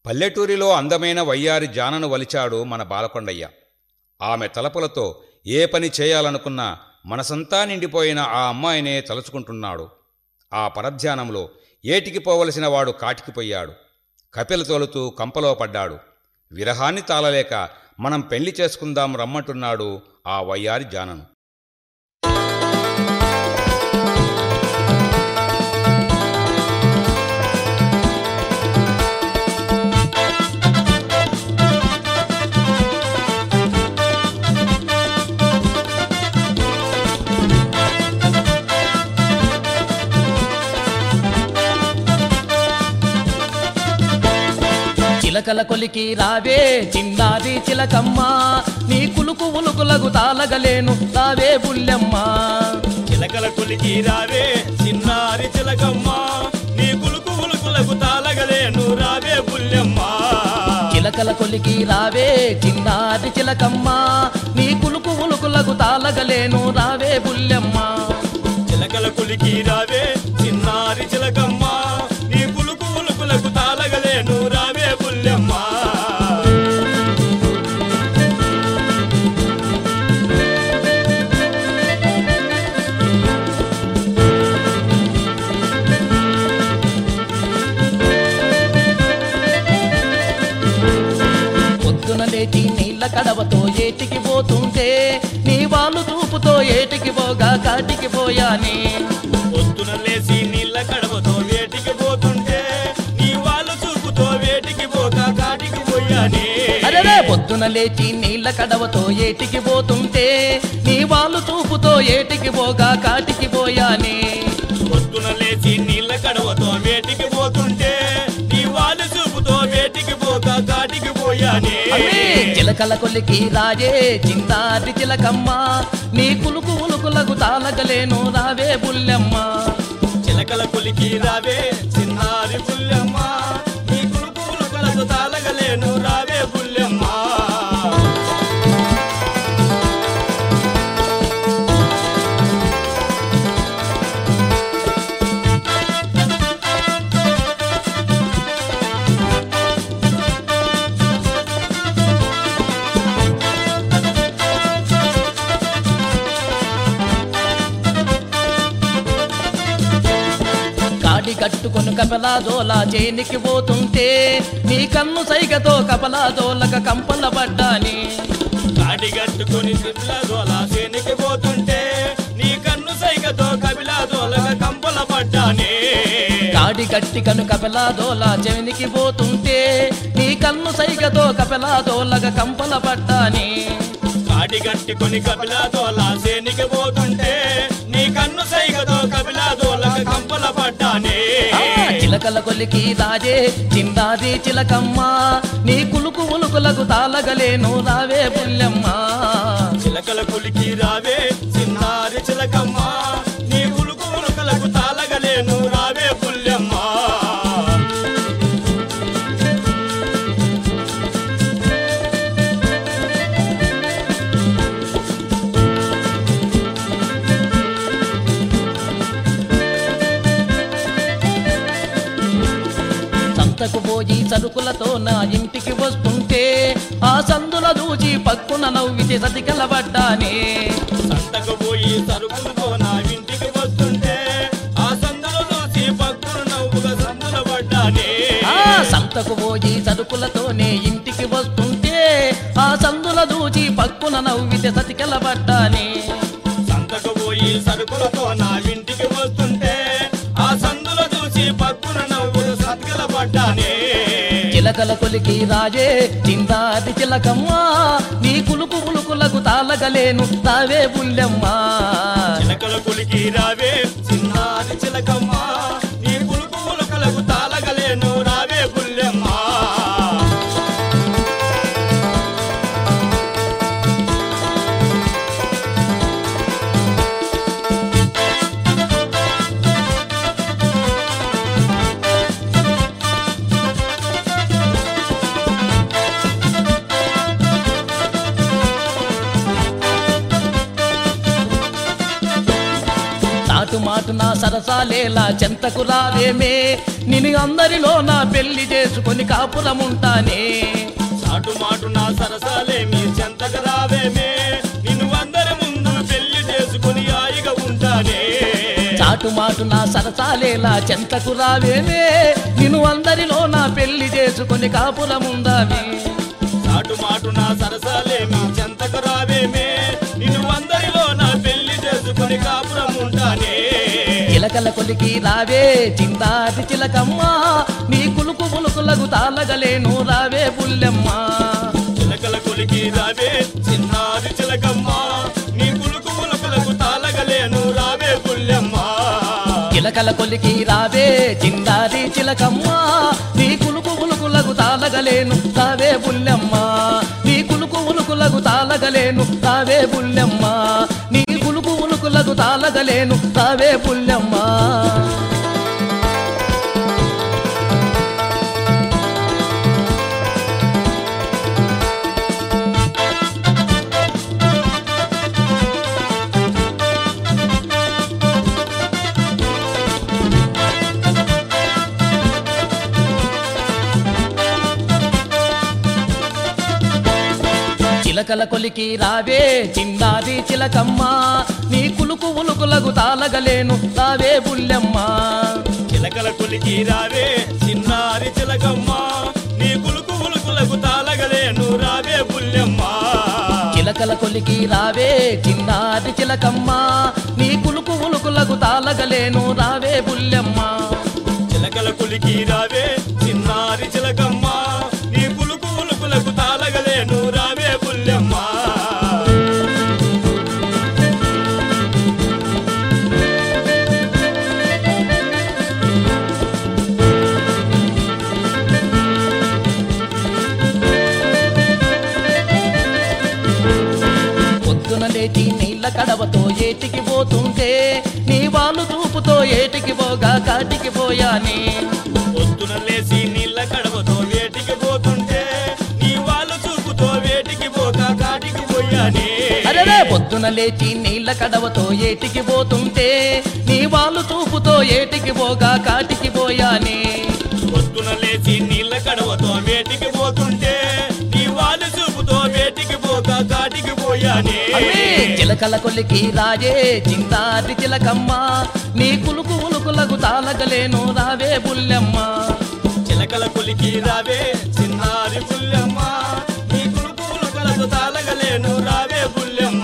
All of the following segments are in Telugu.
పల్లెటూరిలో అందమైన వయ్యారి జానను వలిచాడు మన బాలకొండయ్య ఆమె తలపులతో ఏ పని చేయాలనుకున్నా మనసంతా నిండిపోయిన ఆ అమ్మాయినే తలుచుకుంటున్నాడు ఆ పరధ్యానంలో ఏటికి పోవలసిన వాడు కాటికిపోయాడు కపిల తోలుతూ కంపలో పడ్డాడు విరహాన్ని తాళలేక మనం పెళ్లి చేసుకుందాం రమ్మంటున్నాడు ఆ వయ్యారి జానను చిలకల కొలికి రావే చిన్నారి చిలకమ్మ నీ కులుకు ఉలుకులకు తాళగలేను రావే బుల్లెమ్మ చిలకల కులికి రావే చిన్నారి చిలకమ్మ నీ కులుకు ఉలుకులకు తాళగలేను రావే పుల్యమ్మ చిలకల కొలికి రావే చిన్నారి చిలకమ్మ నీ కులుకు ఉలుకులకు తాళగలేను రావే బుల్లెమ్మ చిలకల కులికి రావే చిన్నారి చిలకమ్మ నీ కులుకు ఉలుకులకు తాళగలేను రావే పుల్యమ్మ పొద్దున లేచి నీళ్ళ కడవతో ఏటికి పోతుంటే నీ వాళ్ళు చూపుతో ఏటికి పోగా కాటికి పోయానే పొద్దున లేచి నీళ్ళ కడవతో వేటికి పోతుంటే నీ వాళ్ళు చూపుతో వేటికి పోక కాటికి పోయానే అరే పొద్దున లేచి నీళ్ళ కడవతో ఏటికి పోతుంటే నీ వాళ్ళు చూపుతో ఏటికి పోగా కాటికి పోయానే పొద్దున లేచి నీళ్ళ కడవతో వేటికి పోతుంటే నీ వాళ్ళు చూపుతో వేటికి పోక కాటికి పోయానే అమ్మే చిలకల కొలికి రాజే చింతాది చిలకమ్మ నీ కులుకు ఉలుకులకు తాళగలేను రావే బుల్లెమ్మ చిలకల కొలికి రావే చిన్నారి పుల్లెమ్మ నీ కులుకులు కలకు తాళగలేను రావే పుల్లెమ్మ కాడి కట్టుకొని కపలా దోల చేనికి పోతుంటే నీ కన్ను సైగతో కపలా దోలక కంపల పడ్డాని కాడి కట్టుకొని సిబ్లా దోల సేనికి పోతుంటే నీ కన్ను సైగతో కపిలా దోలగా కంపల పడ్డానే కాడి కట్టి కను కపలా దోల చెవినికి పోతుంటే నీ కన్ను సైగతో కపలా దోలక కంపల పడ్డాని కాడి కట్టుకొని కపిలా దోల సేనికి పోతుంటే నీ కన్ను సైగతో కపిలా దోలగా కంపల పడ్డానే ఆ, చిలకల కొలికి రాజే చిందాది చిలకమ్మ నీ కులుకు ఉలుకులకు తాళగలేను రావే పుల్లెమ్మ చిలకల కులికి రావే చిన్నారి చిలకమ్మ నీ ఉలుకు ఉలుకలకు తాళగలేను రావే పుల్లెమ్మ సంతకు పోయి సరుకులతో నా ఇంటికి వస్తుంటే ఆ సందుల దూచి పక్కున నవ్వితే సతికలబడ్డానే సంతకు పోయి సరుకులతో నా ఇంటికి వస్తుంటే ఆ సందులో చూసి పక్కున నవ్వుగా సందుల పడ్డానే ఆ సంతకు పోయి సరుకులతోనే ఇంటికి వస్తుంటే ఆ సందుల దూచి పక్కున నవ్వితే సతికలబడ్డానే సంతకు పోయి సరుకులతో నా ఇంటికి వస్తుంటే ఆ సందులో చూసి పక్కున నవ్వులు సతికల పడ్డానే చిలకల కొలికి రాజే చిందాది చిలకమ్మ నీ కులుకు ఉలుకులకు తాళగలేను తావే బుల్లెమ్మ చిలకల కులికి రావే చిన్నారి చిలకమ్మ నీ పులుపు ఉలకలకు తాళగలేను రావే పుల్లెమ్మ తాటు చాటు మాటు నా సరసాలేలా చెంతకు రావేమే నిన్ను అందరిలో నా పెళ్లి చేసుకొని కాపురముంటానే చాటు మాటు నా సరసాలే మీ చెంతకు రావేమే నిన్ను అందరి ముందు పెళ్లి చేసుకుని హాయిగా ఉంటానే చాటు మాటు నా సరసాలేలా చెంతకు రావేమే నిన్ను అందరిలో నా పెళ్లి చేసుకొని కాపురముందామే చాటు మాటు నా సరసాలే మీ చెంతకు రావేమే నిన్ను అందరిలో నా పెళ్లి చేసుకుని కాపురం ఉంటానే చిలకల కొలికి రావే చిందాది చిలకమ్మ నీ కులుకు పులుకులకు తాళగలేను రావే పుల్లెమ్మ చిలకల కొలికి రావే చిన్నారి చిలకమ్మ నీ పులుకు పులుకులకు తాళగలేను రావే పుల్లెమ్మ చిలకల కొలికి రావే చిందాది చిలకమ్మ నీ కులుకు పులుకులకు తాళగలేను రావే పుల్లెమ్మ నీ కులుకు ఉలుకులకు తాళగలేను రావే పుల్లెమ్మ నీ కులుకు ఉలుకులకు తాళగలేను రావే పుల్లెమ్మ చిలకల కొలికి రావే చిన్నాది చిలకమ్మ నీ కులుకు ఉలుకులకు తాళగలేను రావే బుల్లెమ్మ చిలకల కొలికి రావే చిన్నారి చిలకమ్మ నీ కులుకు పులుకులకు తాళగలేను రావే పుల్లెమ్మ చిలకల కొలికి రావే చిన్నాది చిలకమ్మ నీ కులుకు ఉలుకులకు తాళగలేను రావే బుల్లెమ్మ చిలకల కులికి రావే చిన్నారి చిలకమ్మ నీ పులుకు పులుకులకు తాళగలేను రావే పుల్లెమ్మ పొద్దున లేచి నీళ్ళ కడవతో ఏటికి పోతుంటే నీ వాళ్ళు చూపుతో ఏటికి పోగా కాటికి పోయానే పొద్దున లేచి నీళ్ళ కడవతో వేటికి పోతుంటే నీ వాళ్ళు చూపుతో వేటికి పోక కాటికి పోయానే అరే పొద్దున లేచి నీళ్ళ కడవతో ఏటికి పోతుంటే నీ వాళ్ళు చూపుతో ఏటికి పోగా కాటికి పోయానే పొద్దున లేచి నీళ్ళ కడవతో వేటికి పోతుంటే నీ వాళ్ళు చూపుతో వేటికి పోక కాటికి పోయానే అమ్మే, చిలకల కొలికి రాజే చింతాది చిలకమ్మ నీ కులుకు ఉలుకులకు తాళగలేను రావే బుల్లెమ్మ చిలకల పులికి రావే చిన్నారి పుల్లెమ్మ నీ కులుకు పులుకలకు తాళగలేను రావే పుల్లెమ్మ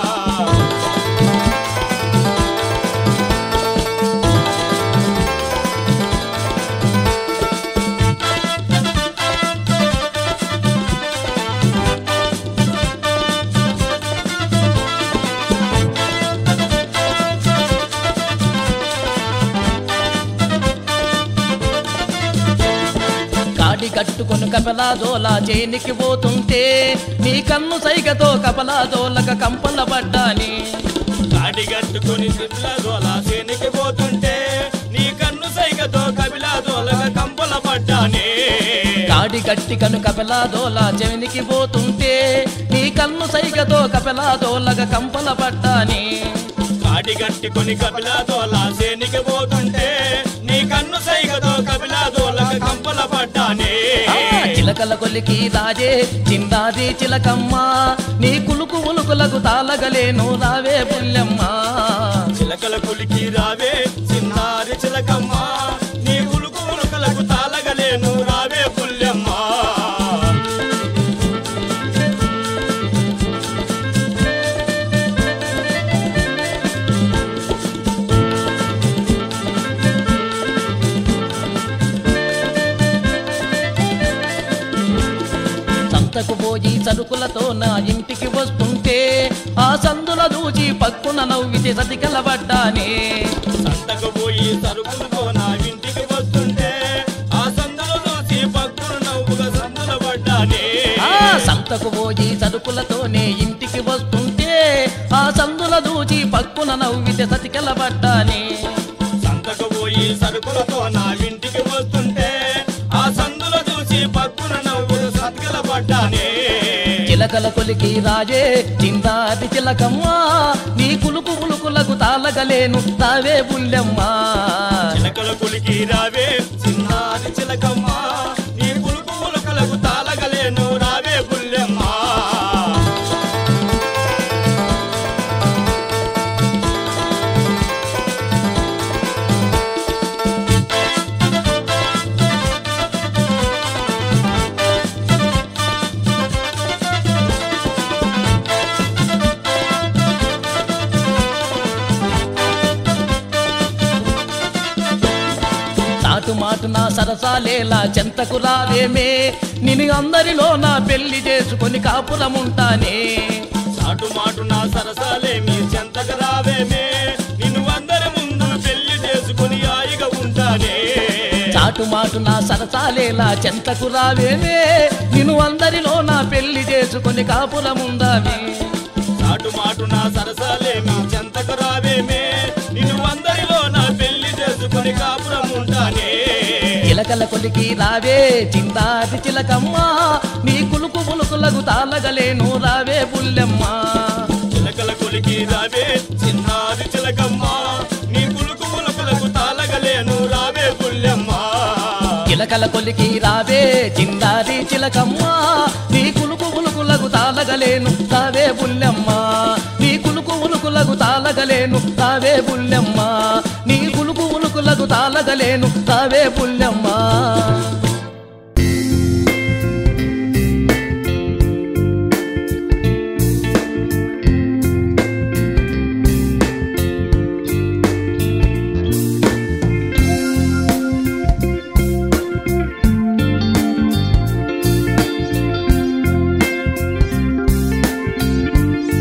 కాడి కట్టుకొని కపలా దోలా చేనికి పోతుంటే నీ కన్ను సైగతో కపలా దోలక కంపల పడ్డాని కాడి కట్టుకొని సిట్ల దోల సేనికి పోతుంటే నీ కన్ను సైగతో కపిలా దోలక కంపల పడ్డానే కాడి గట్టి కను కపలా దోలా చెవినికి పోతుంటే నీ కన్ను సైగతో కపలా దోలక కంపల పడ్డాని కాడి కట్టుకొని కపిలా దోల సేనికి పోతుంటే నీ కన్ను సైగతో కపిలా దోలక కంపల పడ్డానే ఆ, చిలకల కొలికి రాజే చిందాది చిలకమ్మ నీ కులుకు ఉలుకులకు తాళగలేను రావే పుల్లెమ్మ చిలకల పులికి రావే చిన్నారి చిలకమ్మ నీ ఉలుకు ఉలుకలకు తాళగలేను రావే పుల్లెమ్మ సంతకు పోయి సరుకులతో నా ఇంటికి వస్తుంటే ఆ సందుల దూచి పక్కున నవ్వితే సతికలబడ్డానే సంతకు పోయి సరుకులతో నా ఇంటికి వస్తుంటే ఆ సందులో చూసి పక్కున నవ్వుగా సందుల పడ్డానే ఆ సంతకు పోయి సరుకులతోనే ఇంటికి వస్తుంటే ఆ సందుల దూచి పక్కున నవ్వితే సతికలబడ్డానే సంతకు పోయి సరుకులతో నా ఇంటికి వస్తుంటే ఆ సందుల చూసి పక్కున నవ్వులు సత్కల పడ్డానే చిలకల కొలికి రాజే చిందాది చిలకమ్మ నీ కులుకు పులుకులకు తా తాళగలేను రావే బుల్లెమ్మ చిలకల కొలికి రావే చిన్నారి చిలకమ్మ నీ పులుకు పులకలకు తాళగలేను రావే బుల్లెమ్మ నాటు మాటు నా సరసాలేలా చెంతకు రావేమే నిన్ను అందరిలో నా పెళ్లి చేసుకొని కాపురముంటానే చాటు మాటు నా సరసాలే మీ చెంతకు రావేమే నిన్ను అందరి ముందు పెళ్లి చేసుకుని హాయిగా ఉంటానే చాటు మాటు నా సరసాలేలా చెంతకు రావేమే నిన్ను అందరిలో నా పెళ్లి చేసుకొని కాపురముందామే చాటు మాటు నా సరసాలే మీ చెంతకు రావేమే నిన్ను అందరిలో నా పెళ్లి చేసుకుని కాపురం ఉంటానే చిలకల కొలికి రావే చిందాది చిలకమ్మ నీ కులుకు పులుకులకు తాళగలేను రావే బుల్లెమ్మ చిలకల కొలికి రావే చిన్నారి చిలకమ్మ నీ పులుకు పులుకులకు తాళగలేను రావే పుల్లెమ్మ చిలకల కొలికి రావే చిందాది చిలకమ్మ నీ కులుకు ఉలుకులకు తాళగలేను రావే బుల్లెమ్మ నీ కులుకు ఉలుకులకు తాళగలేను రావే బుల్లెమ్మ నీ కులుకు ఉలుకులకు తాళగలేను రావే బుల్లెమ్మ